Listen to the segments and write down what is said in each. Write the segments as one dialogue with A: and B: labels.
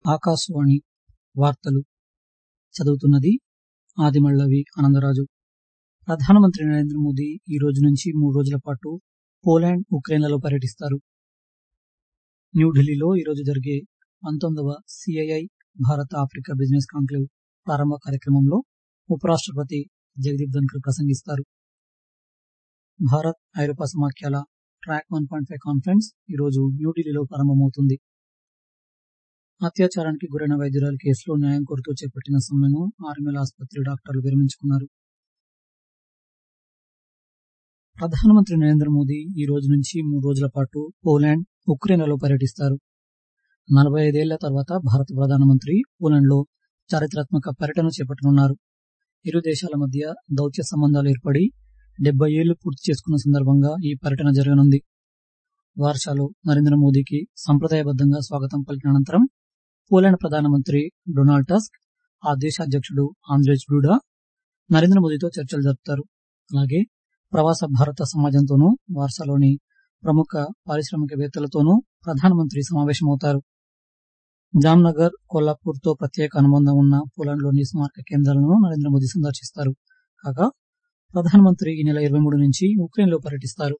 A: ఆకాశవాణి వార్తలు చదువుతున్నది ఆదిమళ్లవి ఆనందరాజు ప్రధానమంత్రి నరేంద్ర మోదీ ఈ రోజు నుంచి మూడు రోజుల పాటు పోలాండ్ ఉక్రెయిన్లలో పర్యటిస్తారు న్యూఢిల్లీలో ఈరోజు జరిగే పంతొమ్మిదవ C I I Bharat Africa business conclave ప్రారంభ కార్యక్రమంలో ఉపరాష్టపతి జగదీప్ ధన్కర్ ప్రసంగిస్తారు భారత్ ఐరోపా సమాఖ్యల track one point five conference ఈరోజు న్యూఢిల్లీలో ప్రారంభమవుతుంది అత్యాచారానికి గురైన వైద్యురాలి కేసులో న్యాయం కోరుతూ చేపట్టిన సమ్మెను ఆర్మీల ఆసుపత్రి డాక్టర్లు విరమించుకున్నారు ప్రధానమంత్రి నరేంద్ర మోదీ ఈ రోజు నుంచి మూడు రోజుల పాటు పోలాండ్ ఉక్రెయిన్లలో పర్యటిస్తారు నలభై ఐదేళ్ల తర్వాత భారత ప్రధానమంత్రి పోలాండ్లో చారిత్రాత్మక పర్యటన చేపట్టనున్నారు ఇరు దేశాల మధ్య దౌత్య సంబంధాలు ఏర్పడి డెబ్బై ఏళ్లు పూర్తి చేసుకున్న సందర్భంగా ఈ పర్యటన జరగనుంది వార్షాలో నరేంద్ర మోదీకి సంప్రదాయబద్దంగా స్వాగతం పలికిన అనంతరం పోలాండ్ ప్రధానమంత్రి డొనాల్డ్ టస్క్ ఆ దేశ అధ్యక్షుడు ఆంద్రేజ్ డూడా నరేంద్ర మోదీతో చర్చలు జరుపుతారు అలాగే ప్రవాస భారత సమాజంతోనూ వార్సాలోని ప్రముఖ పారిశ్రామికవేత్తలతోనూ ప్రధానమంత్రి సమావేశమవుతారు జామ్నగర్ కొల్లాపూర్ తో ప్రత్యేక అనుబంధం ఉన్న పోలాండ్లోని స్మారక కేంద్రాలను నరేంద్ర మోదీ సందర్శిస్తారు కాగా ప్రధానమంత్రి ఈ నెల ఇరవై మూడు నుంచి ఉక్రెయిన్లో పర్యటిస్తారు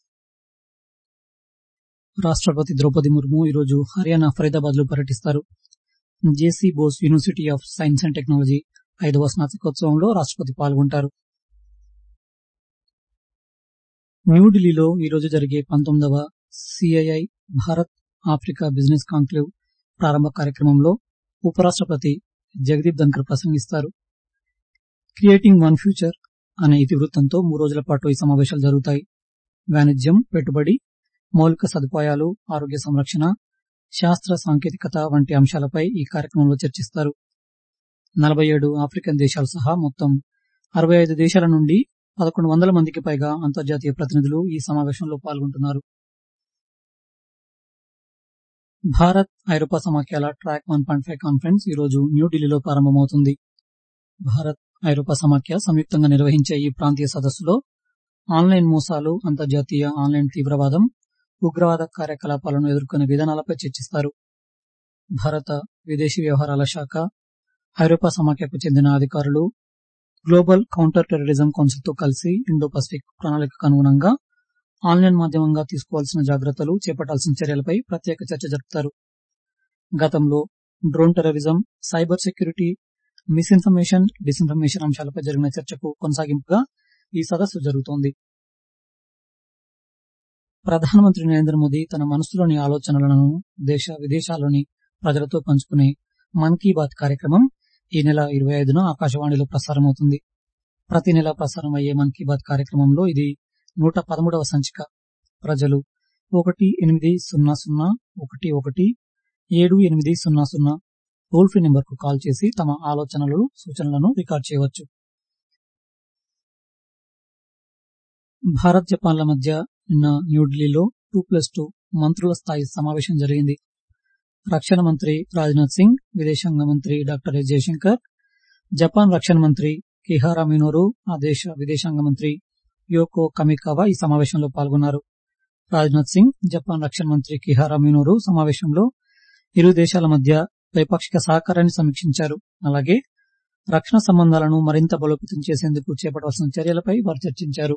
A: రాష్టపతి ద్రౌపది ముర్ము ఈరోజు హర్యానా ఫరీదాబాద్ లో పర్యటిస్తారు J C Bose university of science and technology ఐదవ స్నాతకోత్సవంలో రాష్టపతి పాల్గొంటారు న్యూఢిల్లీలో ఈరోజు జరిగే పంతొమ్మిదవ C I I Bharat Africa business conclave ప్రారంభ కార్యక్రమంలో ఉపరాష్టపతి జగదీప్ ధన్కర్ ప్రసంగిస్తారు క్రియేటింగ్ వన్ ఫ్యూచర్ అనే ఇతివృత్తంతో మూడు రోజుల పాటు ఈ సమావేశాలు జరుగుతాయి వాణిజ్యం పెట్టుబడి మౌలిక సదుపాయాలు ఆరోగ్య సంరక్షణ శాస్త్ర సాంకేతికత వంటి అంశాలపై ఈ కార్యక్రమంలో చర్చిస్తారు నలభై ఏడు ఆఫ్రికన్ దేశాలు సహా మొత్తం అరవై ఐదు దేశాల నుండి పదకొండు వందల మందికి పైగా అంతర్జాతీయ ప్రతినిధులు ఈ సమావేశంలో పాల్గొంటున్నారు భారత్ ఐరోపా సమాఖ్యల track one point five conference ఈరోజు న్యూఢిల్లీలో ప్రారంభమవుతుంది భారత్ ఐరోపా సమాఖ్య సంయుక్తంగా నిర్వహించే ఈ ప్రాంతీయ సదస్సులో ఆన్లైన్ మోసాలు అంతర్జాతీయ ఆన్లైన్ తీవ్రవాదం ఉగ్రవాద కార్యకలాపాలను ఎదుర్కొనే విధానాలపై చర్చిస్తారు భారత విదేశీ వ్యవహారాల శాఖ ఐరోపా సమాఖ్యకు చెందిన అధికారులు గ్లోబల్ కౌంటర్ టెర్రరిజం కౌన్సిల్ తో కలిసి ఇండో పసిఫిక్ ప్రణాళికకు అనుగుణంగా ఆన్లైన్ మాధ్యమంగా తీసుకోవాల్సిన జాగ్రత్తలు చేపట్టాల్సిన చర్యలపై ప్రత్యేక చర్చ జరుపుతారు గతంలో drone terrorism cyber security misinformation disinformation అంశాలపై జరిగిన చర్చకు కొనసాగింపుగా ఈ సదస్సు జరుగుతోంది ప్రధానమంత్రి నరేంద్ర మోదీ తన మనసులోని ఆలోచనలను దేశ విదేశాల్లోని ప్రజలతో పంచుకునే మన్ కీ బాత్ కార్యక్రమం ఈ నెల ఇరవై ఐదున ఆకాశవాణిలో ప్రసారమవుతుంది ప్రతి నెల ప్రసారం అయ్యే మన్ కీ బాత్ కార్యక్రమంలో ఇది నూట పదమూడవ సంచిక ప్రజలు ఒకటి ఎనిమిది సున్నా సున్నా ఒకటి ఒకటి ఏడు ఎనిమిది సున్నా సున్నా టోల్ ఫ్రీ నెంబర్ కు కాల్ చేసి తమ ఆలోచనలు సూచనలను రికార్డ్ చేయవచ్చు భారత్ జపాన్ల మధ్య నిన్న న్యూఢిల్లీలో టూ ప్లస్ టూ మంత్రుల స్థాయి సమావేశం జరిగింది రక్షణ మంత్రి రాజ్నాథ్ సింగ్ విదేశాంగ మంత్రి డాక్టర్ ఎస్ జయశంకర్ జపాన్ రక్షణ మంత్రి కిహారా మినోరు ఆ దేశ విదేశాంగ మంత్రి యోకో కమికావా ఈ సమావేశంలో పాల్గొన్నారు రాజ్నాథ్ సింగ్ జపాన్ రక్షణ మంత్రి కిహారా మినోరు సమావేశంలో ఇరు దేశాల మధ్య ద్వైపాక్షిక సహకారాన్ని సమీక్షించారు అలాగే రక్షణ సంబంధాలను మరింత బలోపేతం చేసేందుకు చేపట్టవలసిన చర్యలపై వారు చర్చించారు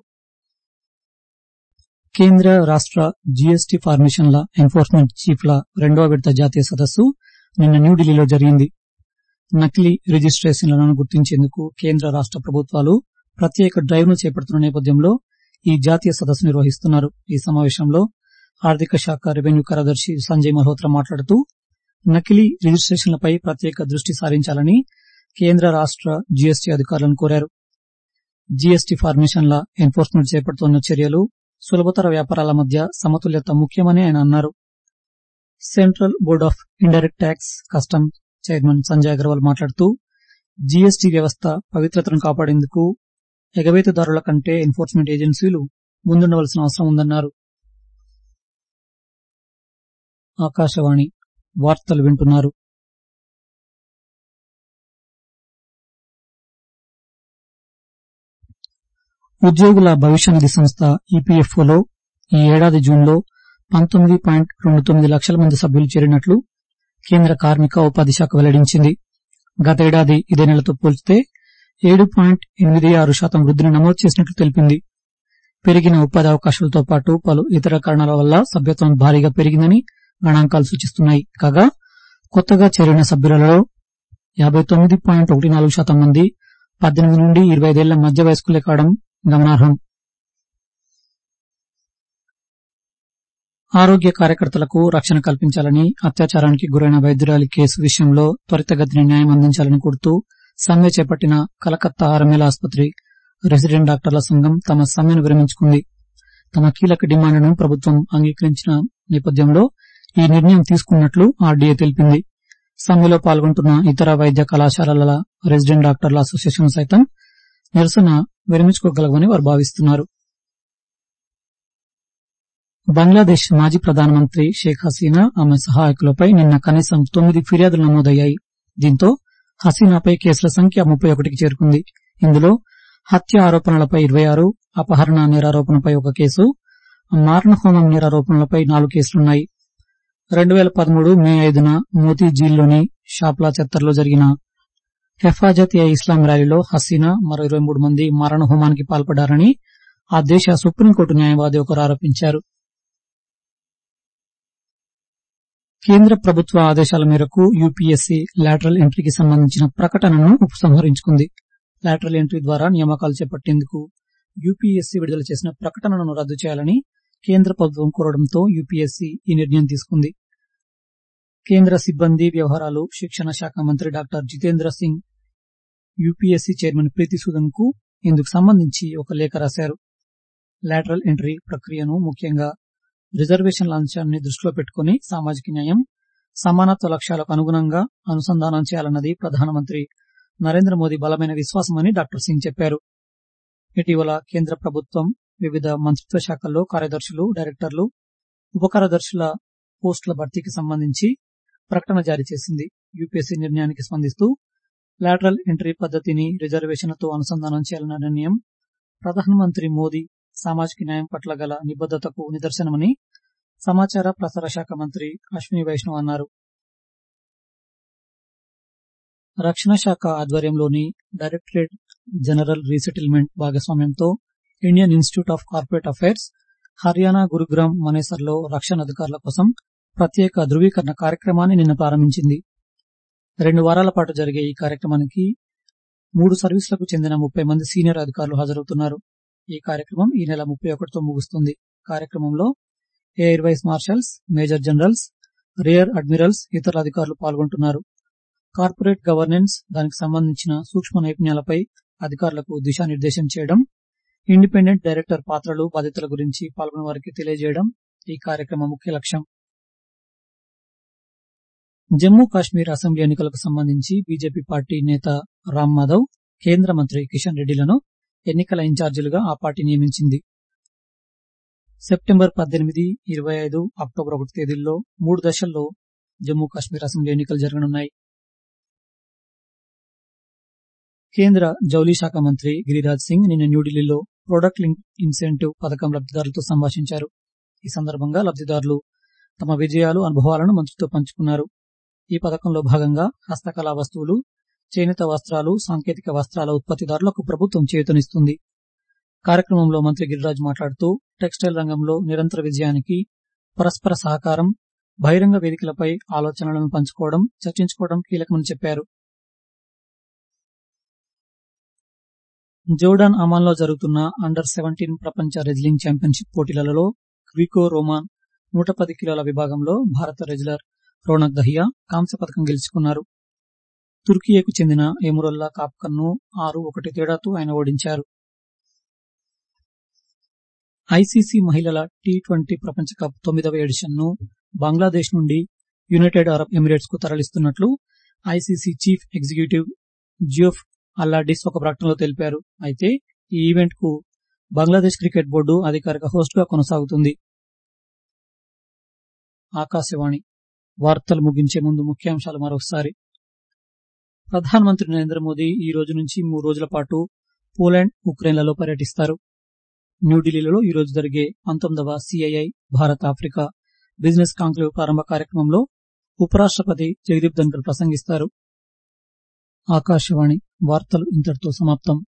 A: కేంద్ర రాష్ట జీఎస్టీ ఫార్మేషన్ల ఎన్ఫోర్స్మెంట్ చీఫ్ల రెండవ విడత జాతీయ సదస్సు నిన్న న్యూఢిల్లీలో జరిగింది నకిలీ రిజిస్ట్రేషన్లను గుర్తించేందుకు కేంద్ర రాష్ట ప్రభుత్వాలు ప్రత్యేక డ్రైవ్ ను చేపడుతున్న నేపథ్యంలో ఈ జాతీయ సదస్సు నిర్వహిస్తున్నారు ఈ సమావేశంలో ఆర్థిక శాఖ రెవెన్యూ కార్యదర్శి సంజయ్ మల్హోత్రా మాట్లాడుతూ నకిలీ రిజిస్ట్రేషన్లపై ప్రత్యేక దృష్టి సారించాలని కేంద్ర రాష్ట జీఎస్టీ అధికారులను కోరారు జీఎస్టీ ఫార్మేషన్ల ఎన్ఫోర్స్మెంట్ చేపడుతున్న చర్యలు సులభతర వ్యాపారాల మధ్య సమతుల్యత ముఖ్యమని ఆయన అన్నారు central board of indirect tax customs chairman Sanjay Agarwal మాట్లాడుతూ జీఎస్టీ వ్యవస్థ పవిత్రతను కాపాడేందుకు ఎగవేతదారుల కంటే ఎన్ఫోర్స్మెంట్ ఏజెన్సీలు ముందుండవలసిన అవసరం ఉందన్నారు ఆకాశవాణి వార్తలు వింటున్నారు ఉద్యోగుల భవిష్య నిధి సంస్థ ఈపీఎఫ్ఓలో ఈ ఏడాది జూన్లో పంతొమ్మిది పాయింట్ రెండు తొమ్మిది లక్షల మంది సభ్యులు చేరినట్లు కేంద్ర కార్మిక ఉపాధి శాఖ వెల్లడించింది గతేడాది ఇదే నెలతో పోల్చితే ఏడు పాయింట్ ఎనిమిది ఆరు శాతం వృద్దిని నమోదు చేసినట్లు తెలిపింది పెరిగిన ఉపాధి అవకాశాలతో పాటు పలు ఇతర కారణాల వల్ల సభ్యత్వం భారీగా పెరిగిందని గణాంకాలు సూచిస్తున్నాయి కాగా కొత్తగా చేరిన సభ్యులలో యాబై తొమ్మిది పాయింట్ ఒకటి నాలుగు శాతం మంది పద్దెనిమిది నుండి ఇరవై ఐదేళ్ల మధ్య వయస్కులే కావడం గమనార్హం ఆరోగ్య కార్యకర్తలకు రక్షణ కల్పించాలని అత్యాచారానికి గురైన వైద్యురాలి కేసు విషయంలో త్వరితగతిన న్యాయం అందించాలని కోరుతూ సమ్మె చేపట్టిన కలకత్తా ఆర్ఎంఎల్ ఆసుపత్రి రెసిడెంట్ డాక్టర్ల సంఘం తమ సమ్మెను విరమించుకుంది తమ కీలక డిమాండ్ను ప్రభుత్వం అంగీకరించిన నేపథ్యంలో ఈ నిర్ణయం తీసుకున్నట్లు ఆర్డీఏ తెలిపింది సమ్మెలో పాల్గొంటున్న ఇతర వైద్య కళాశాలల రెసిడెంట్ డాక్టర్ల అసోసియేషన్ సైతం నిరసన విరమించుకోగలవని వారు భావిస్తున్నారు బంగ్లాదేశ్ మాజీ ప్రధానమంత్రి షేక్ హసీనా ఆమె సహాయకులపై నిన్న కనీసం తొమ్మిది ఫిర్యాదులు నమోదయ్యాయి దీంతో హసీనాపై కేసుల సంఖ్య ముప్పై ఒకటికి చేరుకుంది ఇందులో హత్య ఆరోపణలపై ఇరవై ఆరు అపహరణ నేరారోపణపై ఒక కేసు మారణహోమం నేరారోపణలపై నాలుగు కేసులున్నాయి రెండు వేల పదమూడు మే ఐదున మోతీజీల్లోని షాప్లా చత్తర్లో జరిగిన హెఫాజత్ ఏ ఇస్లాం ర్యాలీలో హసీనా మరో ఇరవై మూడు మంది మారణహోమానికి పాల్పడ్డారని ఆ దేశ సుప్రీంకోర్టు న్యాయవాది ఒకరు ఆరోపించారు కేంద్ర ప్రభుత్వ ఆదేశాల మేరకు యూపీఎస్సీ లాటరల్ ఎంట్రీకి సంబంధించిన ప్రకటనను ఉపసంహరించుకుంది లాటరల్ ఎంట్రీ ద్వారా నియామకాలు చేపట్టేందుకు యూపీఎస్సీ విడుదల చేసిన ప్రకటనను రద్దు చేయాలని కేంద్ర ప్రభుత్వం కోరడంతో యూపీఎస్సీ ఈ నిర్ణయం తీసుకుంది కేంద్ర సిబ్బంది వ్యవహారాలు శిక్షణ శాఖ మంత్రి doctor Jitendra Singh UPSC chairman Preeti Sudan కు ఇందుకు సంబంధించి ఒక లేఖ రాశారు లాటరల్ ఎంట్రీ ప్రక్రియను ముఖ్యంగా రిజర్వేషన్ల అంశాన్ని దృష్టిలో పెట్టుకుని సామాజిక న్యాయం సమానత్వ లక్ష్యాలకు అనుగుణంగా అనుసంధానం చేయాలన్నది ప్రధానమంత్రి నరేంద్ర మోదీ బలమైన విశ్వాసమని డాక్టర్ సింగ్ చెప్పారు ఇటీవల కేంద్ర ప్రభుత్వం వివిధ మంత్రిత్వ శాఖల్లో కార్యదర్శులు డైరెక్టర్లు ఉపకార్యదర్శుల పోస్టుల భర్తీకి సంబంధించి ప్రకటన జారీ చేసింది యూపీఎస్సీ నిర్ణయానికి స్పందిస్తూ లాటరల్ ఎంట్రీ పద్దతిని రిజర్వేషన్లతో అనుసంధానం చేయాలన్న నిర్ణయం ప్రధానమంత్రి మోదీ సామాజిక న్యాయం పట్ల గల నిబద్దతకు నిదర్శనమని సమాచార ప్రసార శాఖ మంత్రి అశ్విని వైష్ణవ్ అన్నారు రక్షణ శాఖ ఆధ్వర్యంలోని డైరెక్టరేట్ జనరల్ రీసెటిల్మెంట్ భాగస్వామ్యంతో Indian institute of corporate affairs Haryana Gurugram మనేసర్లో రక్షణ అధికారుల కోసం ప్రత్యేక ధృవీకరణ కార్యక్రమాన్ని నిన్న ప్రారంభించింది రెండు వారాల పాటు జరిగే ఈ కార్యక్రమానికి మూడు సర్వీసులకు చెందిన ముప్పై మంది సీనియర్ అధికారులు హాజరవుతున్నారు ఈ కార్యక్రమం ఈ నెల ముప్పై ఒకటితో ముగుస్తుంది కార్యక్రమంలో air vice marshals major generals rear admirals ఇతర అధికారులు పాల్గొంటున్నారు కార్పొరేట్ గవర్నెన్స్ దానికి సంబంధించిన సూక్ష్మ నైపుణ్యాలపై అధికారులకు దిశానిర్దేశం చేయడం ఇండిపెండెంట్ డైరెక్టర్ పాత్రలు బాధ్యతల గురించి పాల్గొన్న వారికి తెలియజేయడం ఈ కార్యక్రమ ముఖ్య లక్ష్యం జమ్మూ కాశ్మీర్ అసెంబ్లీ ఎన్నికలకు సంబంధించి బీజేపీ పార్టీ నేత రామ్ మాధవ్ కేంద్ర మంత్రి కిషన్ రెడ్డిలను ఎన్నికల ఇన్ఛార్జీలుగా ఆ పార్టీ నియమించింది సెప్టెంబర్ పద్దెనిమిది ఇరవై ఐదు అక్టోబర్ ఒకటి తేదీల్లో మూడు దశల్లో జమ్మూ కాశ్మీర్ అసెంబ్లీ ఎన్నికలు జరగనున్నాయి కేంద్ర జౌలీ శాఖ మంత్రి గిరిరాజ్ సింగ్ నిన్న న్యూఢిల్లీలో ప్రొడక్ట్ లింక్ ఇన్సెంటివ్ పథకం లబ్దిదారులతో సంభాషించారు ఈ సందర్భంగా లబ్దిదారులు తమ విజయాలు అనుభవాలను మంత్రితో పంచుకున్నారు ఈ పథకంలో భాగంగా హస్తకళా వస్తువులు చేనేత వస్త్రాలు సాంకేతిక వస్త్రాల ఉత్పత్తిదారులకు ప్రభుత్వం చేయూతనిస్తుంది కార్యక్రమంలో మంత్రి గిరిరాజ్ మాట్లాడుతూ టెక్స్టైల్ రంగంలో నిరంతర విజయానికి పరస్పర సహకారం బహిరంగ వేదికలపై ఆలోచనలను పంచుకోవడం చర్చించుకోవడం కీలకమని చెప్పారు జోర్డాన్ అమాన్లో జరుగుతున్న అండర్ సెవెంటీన్ ప్రపంచ రెజ్లింగ్ ఛాంపియన్షిప్ పోటీలలో క్వికో రోమాన్ నూట పది కిలోల విభాగంలో భారత రెజ్లర్ రోనక్ దహియా కాంస్య పథకం గెలుచుకున్నారు తుర్కియేకు చెందిన ఎమురొల్లా కాప్కన్ను ఆరు ఒకటి తేడాతో ఆయన ఓడించారు ఐసీసీ మహిళల టీ ట్వంటీ ప్రపంచ కప్ తొమ్మిదవ ఎడిషన్ ను బంగ్లాదేశ్ నుండి యునైటెడ్ అరబ్ ఎమిరేట్స్ కు తరలిస్తున్నట్లు ICC chief executive Geoff Allardice ఒక ప్రకటనలో తెలిపారు అయితే ఈ ఈవెంట్ కు బంగ్లాదేశ్ క్రికెట్ బోర్డు అధికారిక హోస్ట్ గా కొనసాగుతుంది ఆకాశవాణి వార్తలు ముగించే ముందు ముఖ్యాంశాలు మరొకసారి ప్రధానమంత్రి నరేంద్ర మోదీ ఈ రోజు నుంచి మూడు రోజుల పాటు పోలాండ్ ఉక్రెయిన్లలో పర్యటిస్తారు న్యూఢిల్లీలో ఈ రోజు జరిగే పంతొమ్మిదవ C I I Bharat Africa business conclave ప్రారంభ కార్యక్రమంలో ఉపరాష్ట్రపతి జగదీప్ ధన్కర్ ప్రసంగిస్తారు ఆకాశవాణి వార్తలు ఇంతటితో సమాప్తం